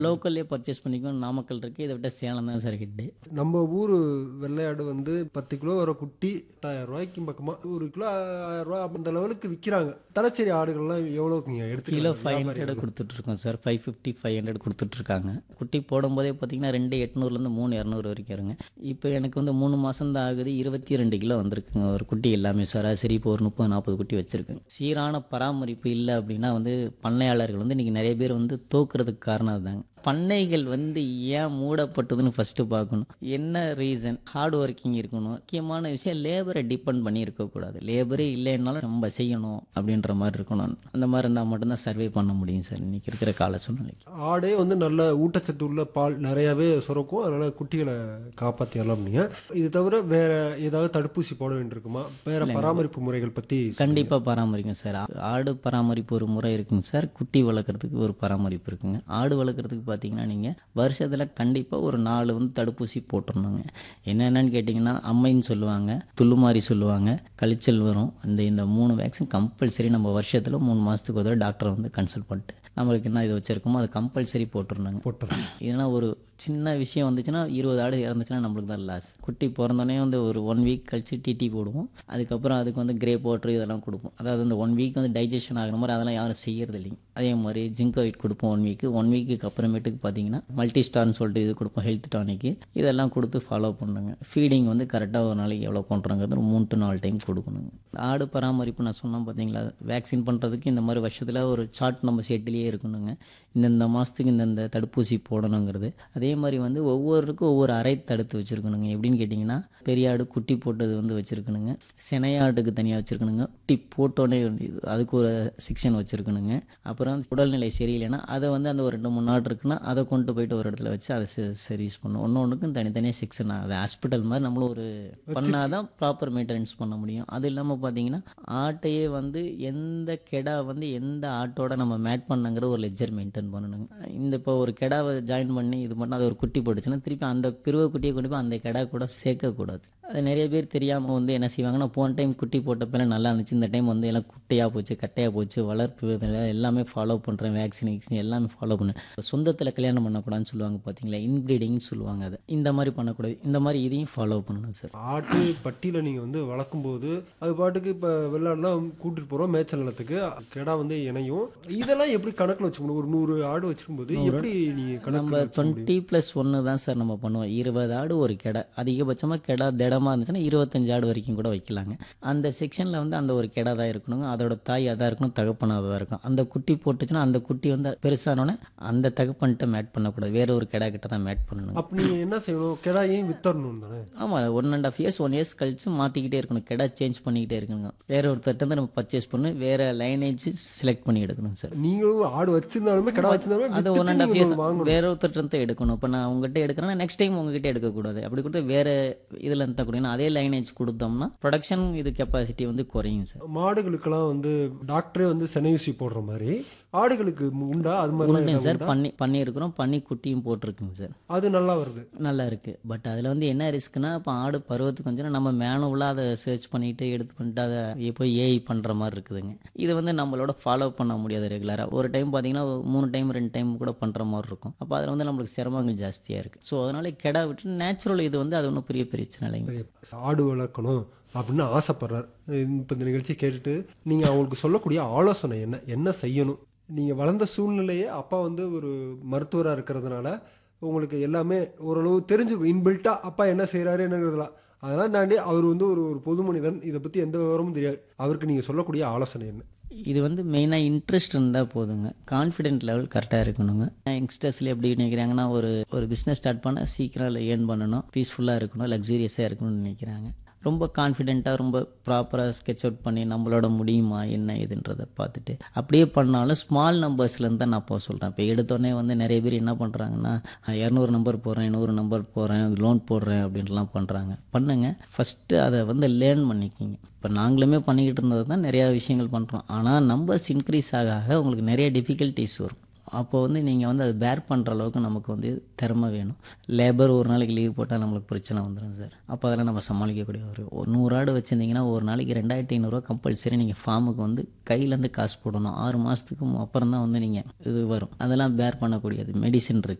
லோக்கல்லே purchase பண்ணிக்குவோம் நாமக்கல் இருக்குது இதை விட்ட சேலம் தான் சார் ஹிட்டு நம்ம ஊர் வெள்ளையாடு வந்து பத்து கிலோ வர குட்டி பத்தாயிரம் ரூபாய்க்கு பக்கமாக ஒரு கிலோ ஆயிரம் ரூபாய் அந்த லெவலுக்கு விற்கிறாங்க தலைச்சேரி ஆடுகள்லாம் எவ்வளோக்குங்க கிலோ எடுத்து ஃபைவ் ஹண்ட்ரட் கொடுத்துட்ருக்கோம் sir five fifty five hundred கொடுத்துட்ருக்காங்க குட்டி போடும்போதே பார்த்தீங்கன்னா ரெண்டு எட்நூறுலேருந்து மூணு இரநூறு வரைக்கும் இருங்க இப்போ எனக்கு வந்து மூணு மாதம் தான் ஆகுது இருபத்தி ரெண்டு கிலோ வந்திருக்குங்க ஒரு குட்டி எல்லாமே சராசரி இப்போ ஒரு முப்பது நாற்பது குட்டி வச்சுருக்குங்க சீரான பராமரிப்பு இல்லை அப்படின்னா வந்து பண்ணையாளர்கள் வந்து இன்றைக்கி நிறைய பேர் வந்து தோக்குறதுக்கு காரணம் அதுதாங்க பண்ணைகள் வந்து ஏன் மூடப்பட்டதுன்னு ஃபஸ்ட்டு பார்க்கணும் என்ன ரீசன் ஹார்ட் ஒர்க்கிங் இருக்கணும் முக்கியமான விஷயம் லேபரை டிபெண்ட் பண்ணி இருக்கக்கூடாது லேபரே இல்லைன்னாலும் நம்ம செய்யணும் அப்படின்ற மாதிரி இருக்கணும் அந்த மாதிரி இருந்தால் மட்டும்தான் சர்வே பண்ண முடியும் சார் இன்றைக்கி இருக்கிற கால சூழ்நிலைக்கு ஆடே வந்து நல்ல ஊட்டச்சத்து உள்ள பால் நிறையாவே சுரக்கும் அதனால குட்டிகளை காப்பாற்றிடலாம் நீங்கள் இது தவிர வேற ஏதாவது தடுப்பூசி போட வேண்டியிருக்குமா வேற பராமரிப்பு முறைகள் பற்றி கண்டிப்பாக பராமரிக்கும் சார் ஆ- ஆடு பராமரிப்பு ஒரு முறை இருக்குங்க சார் குட்டி வளர்க்குறதுக்கு ஒரு பராமரிப்பு இருக்குங்க ஆடு வளர்க்குறதுக்கு பார்த்தீங்கன்னா நீங்கள் வருஷத்தில் கண்டிப்பாக ஒரு நாலு வந்து தடுப்பூசி போட்டுடணுங்க என்னென்னு கேட்டிங்கன்னா அம்மைன்னு சொல்லுவாங்க துள்ளுமாரி சொல்லுவாங்க கழிச்சல் வரும் அந்த இந்த மூணு வேக்சின் கம்பல்சரி நம்ம வருஷத்தில் மூணு மாதத்துக்கு ஒரு தடவை டாக்டரை வந்து கன்சல்ட் பண்ணிட்டு நம்மளுக்கு என்ன இது வச்சுருக்கோமோ அது கம்பல்சரி போட்டுருந்தாங்க போட்டுறோம் இதனா ஒரு சின்ன விஷயம் வந்துச்சுன்னா இருபது ஆடு இறந்துச்சுன்னா நம்மளுக்கு தான் லாஸ் குட்டி பிறந்தோடனே வந்து ஒரு ஒன் வீக் கழிச்சு டிடி போடுவோம் அதுக்கப்புறம் அதுக்கு வந்து கிரே வாட்டர் இதெல்லாம் கொடுப்போம் அதாவது அந்த ஒன் வீக் வந்து டைஜஷன் ஆகிற மாதிரி அதெல்லாம் யாரும் செய்யறது இல்லைங்க அதே மாதிரி ஜிங்கோவிட் கொடுப்போம் ஒன் வீக்கு ஒன் வீக்குக்கு அப்புறமேட்டுக்கு பார்த்தீங்கன்னா மல்டி ஸ்டார்னு சொல்லிட்டு இது கொடுப்போம் ஹெல்த் டானிக்கு இதெல்லாம் கொடுத்து ஃபாலோ பண்ணுங்க ஃபீடிங் வந்து கரெக்டாக ஒரு நாளைக்கு எவ்வளோ பண்ணுறங்கிறது ஒரு மூணு டு நாலு டைம் கொடுக்கணுங்க ஆடு பராமரிப்பு நான் சொன்னேன் பார்த்தீங்களா வேக்சின் பண்ணுறதுக்கு இந்த மாதிரி வருஷத்தில் ஒரு சார்ட் நம்ம ஷெட்லேயே இருக்கணுங்க இந்தந்த மாதத்துக்கு இந்தந்த தடுப்பூசி போடணுங்கிறது அதே மாதிரி வந்து ஒவ்வொருக்கும் ஒவ்வொரு அறை தடுத்து வச்சுருக்கணுங்க எப்படின்னு கேட்டிங்கன்னா பெரிய ஆடு குட்டி போட்டது வந்து வச்சுருக்கணுங்க சினையாட்டுக்கு தனியாக வச்சுருக்கணுங்க குட்டி போட்டோன்னே இது- அதுக்கு ஒரு செக்ஷன் வச்சுருக்கணுங்க அப்புறம் உடல்நிலை சரியில்லைன்னா அதை வந்து அந்த ஒரு ரெண்டு மூணு நாள் இருக்குன்னா அதை கொண்டு போயிட்டு ஒரு இடத்துல வச்சு அதை சர்வீஸ் பண்ணணும் ஒன்று ஒன்றுக்கும் தனித்தனியாக செக்ஷன் அது ஹாஸ்பிட்டல் மாதிரி நம்மளும் ஒரு பண்ணால் தான் ப்ராப்பர் மெயின்டெனன்ஸ் பண்ண முடியும் அது இல்லாமல் பார்த்தீங்கன்னா ஆட்டையே வந்து எந்த கெடா வந்து எந்த ஆட்டோட நம்ம மேட் பண்ணங்கிற ஒரு லெஜர் மெயின்டைன் பண்ணணுங்க இந்த இப்போ ஒரு கெடாவை ஜாயின் பண்ணி இது பண்ணால் அது ஒரு குட்டி போட்டுச்சுன்னா திருப்பி அந்த பிரிவை குட்டியை கொண்டு போய் அந்த கெடா கூட சேர்க்கக்கூடாது அது நிறைய பேர் தெரியாமல் வந்து என்ன செய்வாங்கன்னா போன டைம் குட்டி போட்டப்பெல்லாம் நல்லா இருந்துச்சு இந்த டைம் வந்து எல்லாம் குட்டையாக போச்சு கட்டையாக போச்சு வளர்ப்பு இதில் எல்லாமே ஃபாலோ பண்ணுறேன் வேக்சின் வேக்சின் எல்லாமே ஃபாலோ பண்ணேன் சொந்தத்தில் கல்யாணம் பண்ணக்கூடாதுன்னு சொல்லுவாங்க பார்த்தீங்களா இன்ப்ரீடிங்னு சொல்லுவாங்க அதை இந்த மாதிரி பண்ணக்கூடாது இந்த மாதிரி இதையும் ஃபாலோ பண்ணணும் சார் ஆட்டு பட்டியில் நீங்கள் வந்து வளர்க்கும்போது அது பாட்டுக்கு இப்போ வெள்ளாடுலாம் கூட்டிட்டு போகிறோம் மேய்ச்சல் நிலத்துக்கு கெடா வந்து இணையும் இதெல்லாம் எப்படி கணக்கில் வச்சுக்கணும் ஒரு நூறு ஆடு வச்சிருக்கும்போது எப்படி நீங்கள் நம்ம கணக்கில் டுவெண்ட்டி ப்ளஸ் ஒன்று தான் சார் நம்ம பண்ணுவோம் இருபது ஆடு ஒரு கெடை அதிகபட்சமாக கெடா திடமாக இருந்துச்சுன்னா இருபத்தஞ்சு ஆடு வரைக்கும் கூட வைக்கலாங்க அந்த செக்ஷனில் வந்து அந்த ஒரு கெடா தான் இருக்கணுங்க அதோட தாய் அதாக இருக்கணும் தகப்பனாக தான் இருக்கும் அந்த குட்டி போட்டுச்சுன்னா அந்த குட்டி வந்து பெருசானோடனே அந்த தகப்பன்கிட்ட மேட் பண்ணக்கூடாது வேற ஒரு கெடா கிட்ட தான் மேட் பண்ணணும் அப்போ நீங்கள் என்ன செய்யணும் கெடாயையும் வித்தரணும் தானே ஆமாம் one and half years one years கழிச்சு மாற்றிக்கிட்டே இருக்கணும் கெடா சேஞ்ச் பண்ணிக்கிட்டே இருக்கணுங்க வேற ஒருத்தர்ட்ட இருந்து நம்ம பர்ச்சேஸ் பண்ணி வேற லைனேஜ் செலக்ட் பண்ணி எடுக்கணும் சார் நீங்களும் ஆடு வச்சிருந்தாலுமே கெடா வச்சிருந்தாலுமே அது ஒன் வித்துட்டு அண்ட் ஆஃப் நீங்க இயர்ஸ் ஒண்ணு வாங்கணும் வேற ஒருத்தர் எடுக்கணும் இப்போ நான் உங்ககிட்ட எடுக்கிறேன்னா நெக்ஸ்ட் டைம் உங்ககிட்ட எடுக்கக்கூடாது அப்படி கொடுத்து வேற இதில் இருந்தால் கூட ஏன்னா அதே லைனேஜ் கொடுத்தோம்னா ப்ரொடக்ஷன் இது கெப்பாசிட்டி வந்து குறையும் சார் மாடுகளுக்கெல்லாம் வந்து டாக்டரே வந்து செனையூசி போடுற மாதிரி ஆடுகளுக்கு உண்டா அது மாதிரி உண்டுங்க சார் பண்ணி பண்ணியிருக்கிறோம் பண்ணி குட்டியும் போட்டிருக்குங்க சார் அது நல்லா வருது நல்லா இருக்குது பட் அதில் வந்து என்ன ரிஸ்க்னா இப்போ ஆடு பருவத்துக்கு வந்துச்சுன்னா நம்ம மேனுவலாக அதை சர்ச் பண்ணிட்டு எடுத்து பண்ணிட்டு அதை போய் ஏஐ பண்ணுற மாதிரி இருக்குதுங்க இது வந்து நம்மளோட ஃபாலோ பண்ண முடியாது ரெகுலராக ஒரு டைம் பார்த்தீங்கன்னா மூணு டைம் ரெண்டு டைம் கூட பண்ணுற மாதிரி இருக்கும் அப்போ அதில் வந்து நம்மளுக்கு சிரமங்கள் ஜாஸ்தியாக இருக்குது ஸோ அதனால கெடா விட்டு நேச்சுரல் இது வந்து அது ஒன்றும் பெரிய பிரச்சனை இல்லைங்க சரி, ஆடு வளர்க்கணும் அப்படின்னு ஆசைப்படுறார் இப்போ இந்த நிகழ்ச்சி கேட்டுட்டு நீங்கள் அவங்களுக்கு சொல்லக்கூடிய ஆலோசனை என்ன என்ன செய்யணும் நீங்கள் வளர்ந்த சூழ்நிலையே அப்பா வந்து ஒரு மருத்துவராக இருக்கிறதுனால உங்களுக்கு எல்லாமே ஓரளவு தெரிஞ்சிருக்கும் இன்பில்ட்டாக அப்பா என்ன செய்கிறாரு என்னங்கிறதுலாம் அதெல்லாம் தாண்டி அவர் வந்து ஒரு ஒரு பொது மனிதன் இதை பற்றி எந்த விவரமும் தெரியாது அவருக்கு நீங்கள் சொல்லக்கூடிய ஆலோசனை என்ன இது வந்து மெயினாக இன்ட்ரெஸ்ட் இருந்தால் போதுங்க கான்ஃபிடென்ட் லெவல் கரெக்டாக இருக்கணுங்க யங்ஸ்டர்ஸில் எப்படி நினைக்கிறாங்கன்னா ஒரு ஒரு பிஸ்னஸ் ஸ்டார்ட் பண்ண சீக்கிரம் ஏர்ன் பண்ணணும் பீஸ்ஃபுல்லாக இருக்கணும் லக்ஸூரியஸாக இருக்கணும்னு நினைக்கிறாங்க ரொம்ப கான்ஃபிடென்ட்டாக ரொம்ப ப்ராப்பராக ஸ்கெட்ச் அவுட் பண்ணி நம்மளோட முடியுமா என்ன இதுன்றதை பார்த்துட்டு அப்படியே பண்ணாலும் ஸ்மால் நம்பர்ஸ்லேருந்து தான் நான் போக சொல்கிறேன் இப்போ எடுத்தோடனே வந்து நிறைய பேர் என்ன பண்ணுறாங்கன்னா இரநூறு நம்பர் போடுறேன் நூறு நம்பர் போடுறேன் லோன் போடுறேன் அப்படின்ட்டுலாம் பண்ணுறாங்க பண்ணுங்க ஃபஸ்ட்டு அதை வந்து லேர்ன் பண்ணிக்கிங்க இப்போ நாங்களுமே பண்ணிக்கிட்டு இருந்தது தான் நிறையா விஷயங்கள் பண்ணுறோம் ஆனால் நம்பர்ஸ் இன்க்ரீஸ் ஆக ஆக உங்களுக்கு நிறைய டிஃபிகல்ட்டிஸ் வரும் அப்போ வந்து நீங்கள் வந்து அது பேர் பண்ணுற அளவுக்கு நமக்கு வந்து திறமை வேணும் லேபர் ஒரு நாளைக்கு லீவ் போட்டால் நம்மளுக்கு பிரச்சனை வந்துடும் சார் அப்போ அதெல்லாம் நம்ம சமாளிக்கக்கூடிய ஒரு ஒரு நூறு ஆடு வச்சுருந்தீங்கன்னா ஒரு நாளைக்கு ரெண்டாயிரத்தி ஐநூறுரூவா கம்பல்சரி நீங்கள் ஃபார்முக்கு வந்து கையிலேருந்து காசு போடணும் ஆறு மாதத்துக்கு அப்புறம் தான் வந்து நீங்கள் இது வரும் அதெல்லாம் பேர் பண்ணக்கூடியது மெடிசின் இருக்குது